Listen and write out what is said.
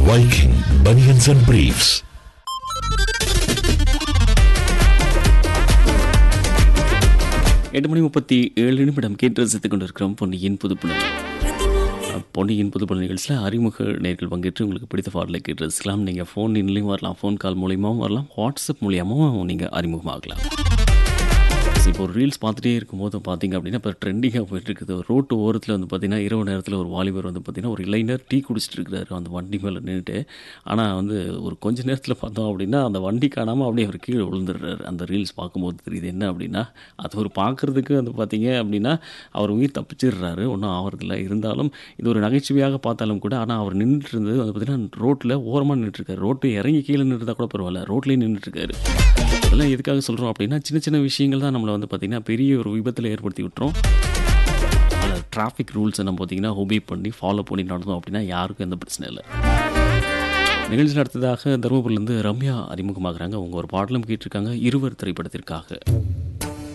Viking Bunions and Briefs. எட்டு மணி முப்பத்தி ஏழு நிமிடம் கேட்டு ரசித்துக் கொண்டிருக்கிறோம் பொன்னியின் புதுப்புணர் பொன்னியின் புதுப்புணர் நிகழ்ச்சியில் அறிமுக நேர்கள் பங்கேற்று உங்களுக்கு பிடித்த பாடலை கேட்டு ரசிக்கலாம் நீங்கள் ஃபோன் இன்லையும் வரலாம் ஃபோன் கால் மூலியமாகவும் வரலாம் வாட்ஸ்அப் மூலியமாகவும் நீங்கள் அறிமுகமாகலாம் இப்போ ஒரு ரீல்ஸ் பார்த்துட்டே இருக்கும்போது பார்த்தீங்க அப்படின்னா இப்போ ட்ரெண்டிங்காக போயிட்டு இருக்குது ரோட்டு ஓரத்தில் வந்து பார்த்தீங்கன்னா இரவு நேரத்தில் ஒரு வாலிபர் வந்து பார்த்தீங்கன்னா ஒரு இளைஞர் டீ குடிச்சிட்டு இருக்கிறாரு அந்த வண்டி மேலே நின்றுட்டு ஆனால் வந்து ஒரு கொஞ்ச நேரத்தில் பார்த்தோம் அப்படின்னா அந்த வண்டி காணாமல் அப்படியே அவர் கீழே விழுந்துடுறாரு அந்த ரீல்ஸ் பார்க்கும்போது தெரியுது என்ன அப்படின்னா அது ஒரு பார்க்குறதுக்கு வந்து பார்த்தீங்க அப்படின்னா அவர் உயிர் தப்பிச்சிடுறாரு ஒன்றும் ஆகிறதில்ல இருந்தாலும் இது ஒரு நகைச்சுவையாக பார்த்தாலும் கூட ஆனால் அவர் நின்றுட்டு இருந்தது வந்து பார்த்தீங்கன்னா ரோட்டில் ஓரமாக நின்றுட்டுருக்காரு ரோட்டு இறங்கி கீழே நின்றுதா கூட பரவாயில்ல ரோட்லேயே நின்றுட்டுருக்காரு இதெல்லாம் எதுக்காக சொல்கிறோம் அப்படின்னா சின்ன சின்ன விஷயங்கள் தான் நம்மளை வந்து பார்த்திங்கன்னா பெரிய ஒரு விபத்தில் ஏற்படுத்தி விட்டுரும் அதில் டிராஃபிக் ரூல்ஸை நம்ம பார்த்திங்கன்னா ஒபே பண்ணி ஃபாலோ பண்ணி நடந்தோம் அப்படின்னா யாருக்கும் எந்த பிரச்சனை இல்லை நிகழ்ச்சியில் அடுத்ததாக தருமபுரிலேருந்து ரம்யா அறிமுகமாகறாங்க அவங்க ஒரு பாடலும் கேட்டிருக்காங்க இருவர் திரைப்படத்திற்காக